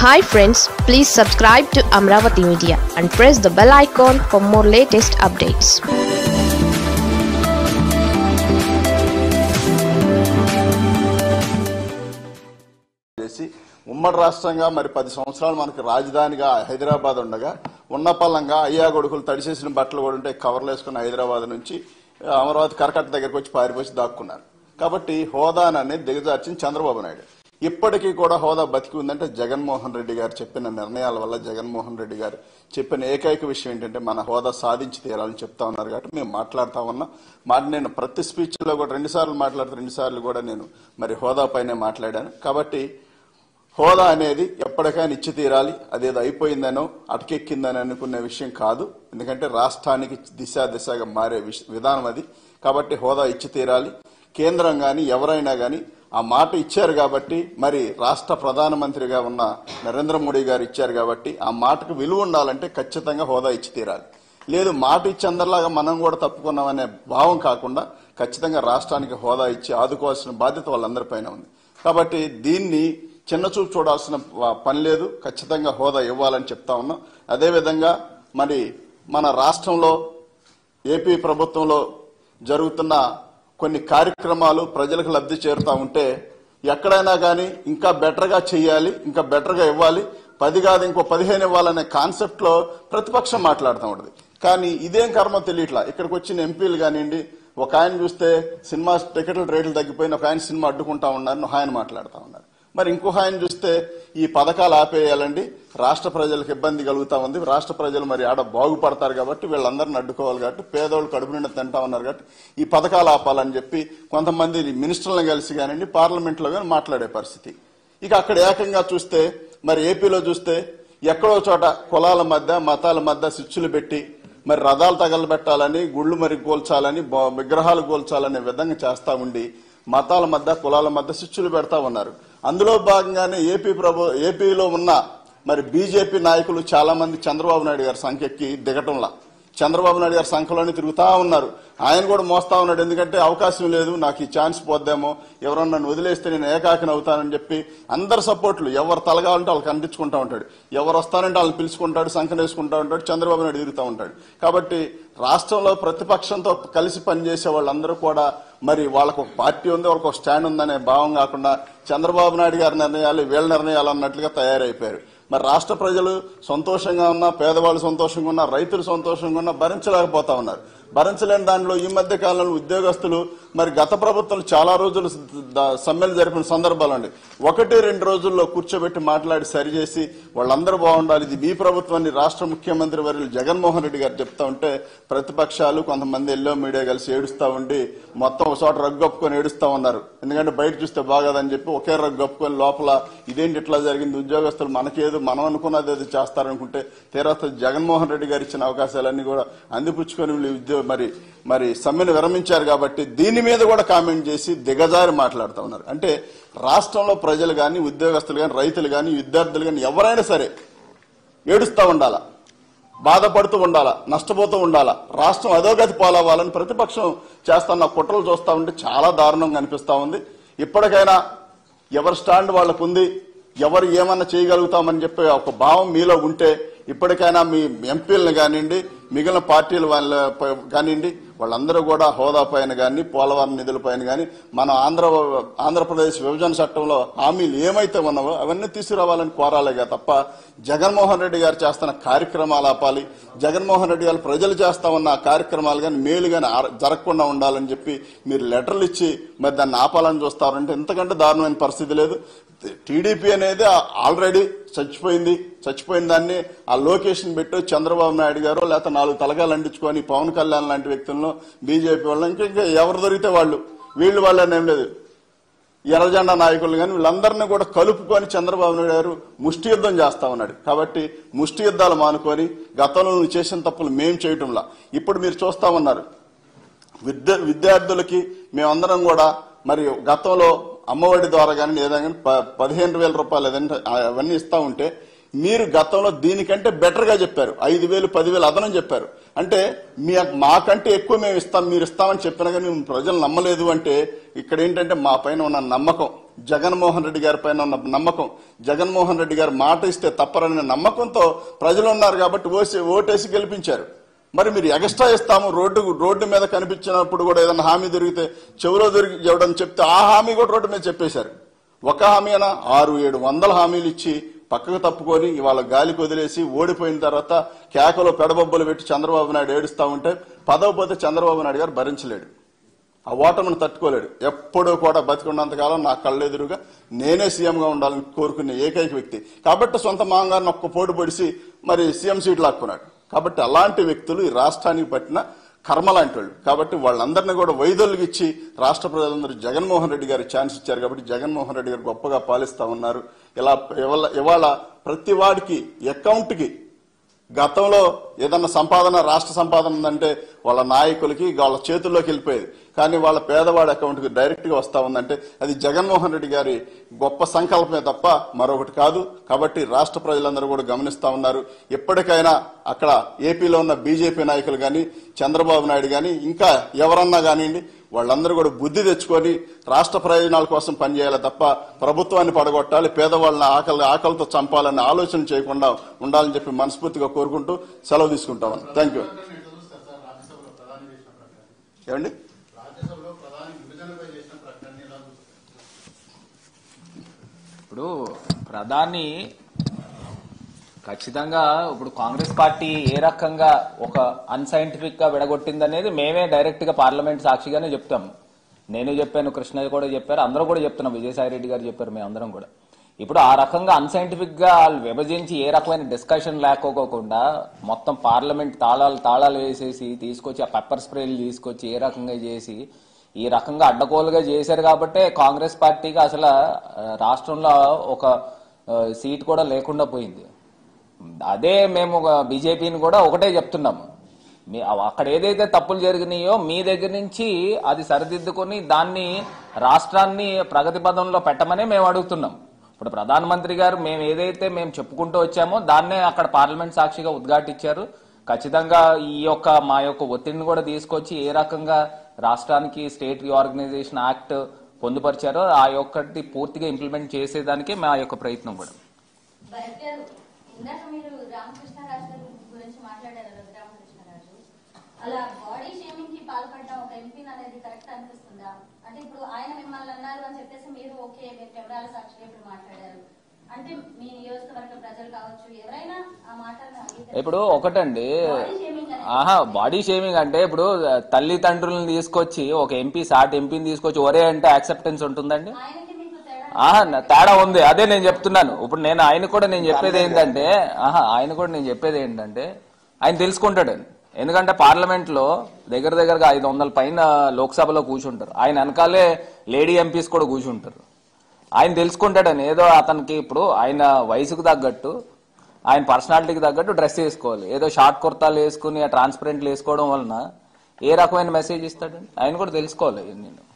Hi friends please subscribe to Amaravati media and press the bell icon for more latest updates చేసి ఉమ్మడి రాష్ట్రంగా మరి పది సంవత్సరాలు మనకి రాజధానిగా హైదరాబాద్ ఉండగా ఉన్న పల్లంగా అయ్యా కొడుకులు తడిసేసిన బట్టలు కూడా ఉంటే కవర్లు వేసుకున్న హైదరాబాద్ నుంచి ఆ, అమరావతి కరకట్ట దగ్గరకు వచ్చి పారిపోయి దాక్కున్నారు కాబట్టి హోదా అనేది దిగజార్చింది చంద్రబాబు నాయుడు ఇప్పటికీ కూడా హోదా బతికి ఉందంటే జగన్మోహన్ రెడ్డి గారు చెప్పిన నిర్ణయాల వల్ల జగన్మోహన్ రెడ్డి గారు చెప్పిన ఏకైక విషయం ఏంటంటే మన హోదా సాధించి తీరాలని చెప్తా ఉన్నారు కాబట్టి మేము మాట్లాడుతా ఉన్నాం మాట నేను ప్రతి స్పీచ్లో కూడా రెండు సార్లు మాట్లాడుతూ రెండు సార్లు కూడా నేను మరి హోదా పైనే మాట్లాడాను కాబట్టి హోదా అనేది ఎప్పటికైనా ఇచ్చి తీరాలి అదేదో అయిపోయిందనో అటకెక్కిందని అనుకునే విషయం కాదు ఎందుకంటే రాష్ట్రానికి దిశ దిశగా మారే విష- విధానం అది కాబట్టి హోదా ఇచ్చి తీరాలి కేంద్రం కానీ ఎవరైనా కానీ ఆ మాట ఇచ్చారు కాబట్టి మరి రాష్ట్ర ప్రధానమంత్రిగా ఉన్న నరేంద్ర మోడీ గారు ఇచ్చారు కాబట్టి ఆ మాటకు విలువ ఉండాలంటే ఖచ్చితంగా హోదా ఇచ్చి తీరాలి లేదు మాట ఇచ్చి అందరిలాగా మనం కూడా తప్పుకున్నామనే భావం కాకుండా ఖచ్చితంగా రాష్ట్రానికి హోదా ఇచ్చి ఆదుకోవాల్సిన బాధ్యత వాళ్ళందరిపైన ఉంది కాబట్టి దీన్ని చిన్న చూపు చూడాల్సిన ప- పని లేదు ఖచ్చితంగా హోదా ఇవ్వాలని చెప్తా ఉన్నాం అదేవిధంగా మరి మన రాష్ట్రంలో ఏపీ ప్రభుత్వంలో జరుగుతున్న కొన్ని కార్యక్రమాలు ప్రజలకు లబ్ధి చేరుతా ఉంటే ఎక్కడైనా కానీ ఇంకా బెటర్గా చేయాలి ఇంకా బెటర్గా ఇవ్వాలి పది కాదు ఇంకో పదిహేను ఇవ్వాలనే కాన్సెప్ట్లో ప్రతిపక్షం మాట్లాడుతూ ఉంటుంది కానీ ఇదేం కర్మ తెలియట్లా ఇక్కడికి వచ్చిన ఎంపీలు కానివ్వండి ఒక ఆయన చూస్తే సినిమా టికెట్ల రేట్లు తగ్గిపోయిన ఒక ఆయన సినిమా అడ్డుకుంటా ఉన్నారు ఒక ఆయన మాట్లాడుతూ ఉన్నారు మరి ఇంకొక ఆయన చూస్తే ఈ పథకాలు ఆపేయాలండి రాష్ట్ర ప్రజలకు ఇబ్బంది కలుగుతా ఉంది రాష్ట్ర ప్రజలు మరి ఆడ బాగుపడతారు కాబట్టి వీళ్ళందరిని అడ్డుకోవాలి కాబట్టి పేదోళ్ళు కడుపు నిండా తింటా ఉన్నారు కాబట్టి ఈ పథకాలు ఆపాలని చెప్పి కొంతమంది మినిస్టర్లను కలిసి కానివ్వండి పార్లమెంట్లో కానీ మాట్లాడే పరిస్థితి ఇక అక్కడ ఏకంగా చూస్తే మరి ఏపీలో చూస్తే ఎక్కడో చోట కులాల మధ్య మతాల మధ్య స్విచ్చులు పెట్టి మరి రథాలు తగలబెట్టాలని గుళ్ళు మరి కోల్చాలని బొ- విగ్రహాలు కోల్చాలనే విధంగా చేస్తా ఉండి మతాల మధ్య కులాల మధ్య స్విచ్చులు పెడతా ఉన్నారు అందులో భాగంగానే ఏపీ ప్రభు ఏపీలో ఉన్న మరి బీజేపీ నాయకులు చాలా మంది చంద్రబాబు నాయుడు గారి సంఖ్యకి దిగటంలా చంద్రబాబు నాయుడు గారి సంఖ్యలోనే తిరుగుతా ఉన్నారు ఆయన కూడా మోస్తా ఉన్నాడు ఎందుకంటే అవకాశం లేదు నాకు ఈ ఛాన్స్ పోద్దేమో ఎవరన్నా నన్ను వదిలేస్తే నేను ఏకాకిని అవుతానని చెప్పి అందరు సపోర్ట్లు ఎవరు తలగాలంటే వాళ్ళకి అందించుకుంటా ఉంటాడు ఎవరు వస్తానంటే వాళ్ళని పిలుచుకుంటాడు సంఖ్య వేసుకుంటా ఉంటాడు చంద్రబాబు నాయుడు తిరుగుతూ ఉంటాడు కాబట్టి రాష్ట్రంలో ప్రతిపక్షంతో కలిసి పనిచేసే వాళ్ళందరూ కూడా మరి వాళ్ళకు ఒక పార్టీ ఉంది వాళ్ళకు ఒక స్టాండ్ ఉందనే భావం కాకుండా చంద్రబాబు నాయుడు గారి నిర్ణయాలు వీళ్ళ నిర్ణయాలు అన్నట్లుగా తయారైపోయారు మరి రాష్ట్ర ప్రజలు సంతోషంగా ఉన్నా పేదవాళ్ళు సంతోషంగా ఉన్నా రైతులు సంతోషంగా ఉన్నా భరించలేకపోతా ఉన్నారు భరించలేని దాంట్లో ఈ మధ్య కాలంలో ఉద్యోగస్తులు మరి గత ప్రభుత్వం చాలా రోజులు ద- సమ్మెలు జరిపిన సందర్భాలు అండి ఒకటి రెండు రోజుల్లో కూర్చోబెట్టి మాట్లాడి సరిచేసి వాళ్ళందరూ బాగుండాలి ఇది మీ ప్రభుత్వాన్ని రాష్ట్ర ముఖ్యమంత్రి వర్యులు జగన్మోహన్ రెడ్డి గారు చెప్తా ఉంటే ప్రతిపక్షాలు కొంతమంది ఎల్లో మీడియా కలిసి ఏడుస్తా ఉండి మొత్తం ఒక చోట రగ్గు కప్పుకొని ఏడుస్తా ఉన్నారు ఎందుకంటే బయట చూస్తే బాగోదని చెప్పి ఒకే రగ్గు కప్పుకొని లోపల ఇదేంటి ఇట్లా జరిగింది ఉద్యోగస్తులు మనకేదో మనం అనుకున్నది ఏదో చేస్తారనుకుంటే తీరా జగన్మోహన్ రెడ్డి గారు ఇచ్చిన అవకాశాలన్నీ కూడా అందిపుచ్చుకొని వీళ్ళు ఉద్యోగ మరి మరి సమ్మెను విరమించారు కాబట్టి దీని మీద కూడా కామెంట్ చేసి దిగజారి మాట్లాడుతూ ఉన్నారు అంటే రాష్ట్రంలో ప్రజలు కానీ ఉద్యోగస్తులు కానీ రైతులు కానీ విద్యార్థులు కానీ ఎవరైనా సరే ఏడుస్తూ ఉండాలా బాధపడుతూ ఉండాలా నష్టపోతూ ఉండాలా రాష్ట్రం అధోగతి పాలవ్వాలని ప్రతిపక్షం చేస్తున్న కుట్రలు చూస్తా ఉంటే చాలా దారుణంగా అనిపిస్తా ఉంది ఇప్పటికైనా ఎవరి స్టాండ్ వాళ్ళకు ఉంది ఎవరు ఏమన్నా చేయగలుగుతామని చెప్పే ఒక భావం మీలో ఉంటే ఇప్పటికైనా మీ ఎంపీలను కానివ్వండి మిగిలిన పార్టీల వాళ్ళ ప- కానివ్వండి వాళ్ళందరూ కూడా హోదా పైన కానీ పోలవరం నిధుల పైన కానీ మన ఆంధ్ర ఆంధ్రప్రదేశ్ విభజన చట్టంలో హామీలు ఏమైతే ఉన్నావో అవన్నీ తీసుకురావాలని కోరాలిగా తప్ప జగన్మోహన్ రెడ్డి గారు చేస్తున్న కార్యక్రమాలు ఆపాలి జగన్మోహన్ రెడ్డి గారు ప్రజలు చేస్తా ఉన్న ఆ కార్యక్రమాలు కానీ మేలు కానీ జరగకుండా ఉండాలని చెప్పి మీరు లెటర్లు ఇచ్చి మరి దాన్ని ఆపాలని చూస్తారంటే ఇంతకంటే దారుణమైన పరిస్థితి లేదు టీడీపీ అనేది ఆల్రెడీ చచ్చిపోయింది చచ్చిపోయిన దాన్ని ఆ లొకేషన్ పెట్టు చంద్రబాబు నాయుడు గారు లేకపోతే నాలుగు తలకాయలు అంటించుకొని పవన్ కళ్యాణ్ లాంటి వ్యక్తులను బీజేపీ వాళ్ళు ఇంకా ఇంకా ఎవరు దొరికితే వాళ్ళు వీళ్ళు వాళ్ళని ఏం లేదు ఎర్రజెండా నాయకులు కానీ వీళ్ళందరినీ కూడా కలుపుకొని చంద్రబాబు నాయుడు గారు ముష్టి యుద్ధం చేస్తా ఉన్నాడు కాబట్టి ముష్టి యుద్ధాలు మానుకొని గతంలో నువ్వు చేసిన తప్పులు మేం చేయటంలా ఇప్పుడు మీరు చూస్తా ఉన్నారు విద్య విద్యార్థులకి మేమందరం కూడా మరి గతంలో అమ్మఒడి ద్వారా కానీ ఏదైనా కానీ ప- పదిహేను వేల రూపాయలు ఏదంటే అవన్నీ ఇస్తా ఉంటే మీరు గతంలో దీనికంటే బెటర్ గా చెప్పారు ఐదు వేలు పదివేలు అదనం చెప్పారు అంటే మీ మాకంటే ఎక్కువ మేము ఇస్తాం మీరు ఇస్తామని చెప్పినా కానీ మేము ప్రజలు నమ్మలేదు అంటే ఇక్కడ ఏంటంటే మా పైన ఉన్న నమ్మకం జగన్మోహన్ రెడ్డి గారి పైన ఉన్న నమ్మకం జగన్మోహన్ రెడ్డి గారు మాట ఇస్తే తప్పరనే నమ్మకంతో ప్రజలు ఉన్నారు కాబట్టి ఓసి ఓటేసి గెలిపించారు మరి మీరు ఎక్స్ట్రా ఇస్తాము రోడ్డు రోడ్డు మీద కనిపించినప్పుడు కూడా ఏదైనా హామీ దొరికితే చెవిలో దొరికి ఇవ్వడం చెప్తే ఆ హామీ కూడా రోడ్డు మీద చెప్పేశారు ఒక హామీ అయినా ఆరు ఏడు వందల హామీలు ఇచ్చి పక్కకు తప్పుకొని ఇవాళ గాలికి వదిలేసి ఓడిపోయిన తర్వాత కేకలో పెడబొబ్బలు పెట్టి చంద్రబాబు నాయుడు ఏడుస్తా ఉంటే పదవి పోతే చంద్రబాబు నాయుడు గారు భరించలేడు ఆ ఓటమిని తట్టుకోలేడు ఎప్పుడూ కూడా బతికున్నంతకాలం నా కళ్ళెదురుగా నేనే సీఎంగా ఉండాలని కోరుకునే ఏకైక వ్యక్తి కాబట్టి సొంత మామగారిని ఒక్క పోటు పొడిసి మరి సీఎం సీట్ లాక్కున్నాడు కాబట్టి అలాంటి వ్యక్తులు ఈ రాష్ట్రానికి పట్టిన కర్మ లాంటి వాళ్ళు కాబట్టి వాళ్ళందరినీ కూడా వైదొలిగిచ్చి రాష్ట్ర ప్రజలందరూ జగన్మోహన్ రెడ్డి గారికి ఛాన్స్ ఇచ్చారు కాబట్టి జగన్మోహన్ రెడ్డి గారు గొప్పగా పాలిస్తా ఉన్నారు ఇలా ఇవాళ ఇవాళ ప్రతి వాడికి అకౌంట్కి గతంలో ఏదన్నా సంపాదన రాష్ట్ర సంపాదన ఉందంటే వాళ్ళ నాయకులకి వాళ్ళ చేతుల్లోకి వెళ్ళిపోయేది కానీ వాళ్ళ పేదవాడి అకౌంట్కి డైరెక్ట్ గా వస్తా ఉందంటే అది జగన్మోహన్ రెడ్డి గారి గొప్ప సంకల్పమే తప్ప మరొకటి కాదు కాబట్టి రాష్ట్ర ప్రజలందరూ కూడా గమనిస్తా ఉన్నారు ఎప్పటికైనా అక్కడ ఏపీలో ఉన్న బీజేపీ నాయకులు కానీ చంద్రబాబు నాయుడు కానీ ఇంకా ఎవరన్నా కానివ్వండి వాళ్ళందరూ కూడా బుద్ధి తెచ్చుకొని రాష్ట్ర ప్రయోజనాల కోసం పనిచేయాలి తప్ప ప్రభుత్వాన్ని పడగొట్టాలి పేదవాళ్ళని ఆకలి ఆకలితో చంపాలని ఆలోచన చేయకుండా ఉండాలని చెప్పి మనస్ఫూర్తిగా కోరుకుంటూ సెలవు తీసుకుంటామని థ్యాంక్ యూ ఏమండి రాజ్యసభలో ప్రధాని విభజనపై చేసిన ప్రకటన ఎలా చూస్తారు ఇప్పుడు ప్రధాని ఖచ్చితంగా ఇప్పుడు కాంగ్రెస్ పార్టీ ఏ రకంగా ఒక అన్సైంటిఫిక్ గా విడగొట్టిందనేది మేమే డైరెక్ట్ గా పార్లమెంట్ సాక్షిగానే చెప్తాం నేను చెప్పాను కృష్ణయ్య కూడా చెప్పారు అందరూ కూడా చెప్తున్నాం విజయసాయి రెడ్డి గారు చెప్పారు మేమందరం కూడా ఇప్పుడు ఆ రకంగా అన్సైంటిఫిక్ గా వాళ్ళు విభజించి ఏ రకమైన డిస్కషన్ లేకపోకుండా మొత్తం పార్లమెంట్ తాళాలు తాళాలు వేసేసి తీసుకొచ్చి ఆ పెప్పర్ స్ప్రేలు తీసుకొచ్చి ఏ రకంగా చేసి ఈ రకంగా అడ్డగోలుగా చేశారు కాబట్టే కాంగ్రెస్ పార్టీకి అసలు ఆ, రాష్ట్రంలో ఒక ఆ, సీట్ కూడా లేకుండా పోయింది అదే మేము బీజేపీని కూడా ఒకటే చెప్తున్నాము మీ అక్కడ ఏదైతే తప్పులు జరిగినాయో మీ దగ్గర నుంచి అది సరిదిద్దుకొని దాన్ని రాష్ట్రాన్ని ప్రగతి పదంలో పెట్టమనే మేము అడుగుతున్నాం ఇప్పుడు ప్రధానమంత్రి గారు మేము ఏదైతే మేము చెప్పుకుంటూ వచ్చామో దాన్నే అక్కడ పార్లమెంట్ సాక్షిగా ఉద్ఘాటించారు ఖచ్చితంగా ఈ యొక్క మా యొక్క ఒత్తిడిని కూడా తీసుకొచ్చి ఏ రకంగా రాష్ట్రానికి స్టేట్ రీఆర్గనైజేషన్ యాక్ట్ పొందుపరిచారో ఆ యొక్కటి పూర్తిగా ఇంప్లిమెంట్ చేసేదానికే మా యొక్క ప్రయత్నం కూడా భరత్ గారు ఇందాక మీరు రామకృష్ణరాజు గారి గురించి మాట్లాడారు కదా రామకృష్ణరాజు అలా బాడీ షేమింగ్ కి పాల్పడడం ఒక ఎంపీ అనేది కరెక్ట్ అనిపిస్తుందా అంటే ఇప్పుడు ఆయన మిమ్మల్ని అన్నారు అని చెప్పేసి మీరు ఓకే మీరు కెమెరాల సాక్షిగా ఇప్పుడు మాట్లాడారు అంటే మీ నియోజకవర్గ ప్రజలు కావచ్చు ఎవరైనా ఆ మాటలను అంగీకరిస్తారు. ఇప్పుడు ఒకటండి బాడీ షేమింగ్ అనేది ఆహా బాడీ షేమింగ్ అంటే ఇప్పుడు తల్లిదండ్రులను తీసుకొచ్చి ఒక ఎంపీ సాటి ఎంపీని తీసుకొచ్చి ఒరే అంటే యాక్సెప్టెన్స్ ఉంటుందండి ఆయనకి మీకు తేడా ఆహా నా- తేడా ఉంది అదే నేను చెప్తున్నాను ఇప్పుడు నేను ఆయన కూడా నేను చెప్పేది ఏంటంటే ఆహా ఆయన కూడా నేను చెప్పేది ఏంటంటే ఆయన తెలుసుకుంటాడండి ఎందుకంటే పార్లమెంట్ లో దగ్గర దగ్గరగా ఐదు వందల పైన లోక్సభలో కూర్చుంటారు ఆయన వెనకాలే లేడీ ఎంపీస్ కూడా కూర్చుంటారు ఆయన తెలుసుకుంటాడని ఏదో అతనికి ఇప్పుడు ఆయన వయసుకు తగ్గట్టు ఆయన పర్సనాలిటీకి తగ్గట్టు డ్రెస్ వేసుకోవాలి ఏదో షార్ట్ కుర్తాలు వేసుకుని ట్రాన్స్పరెంట్లు వేసుకోవడం వలన ఏ రకమైన మెసేజ్ ఇస్తాడండి ఆయన కూడా తెలుసుకోవాలి నేను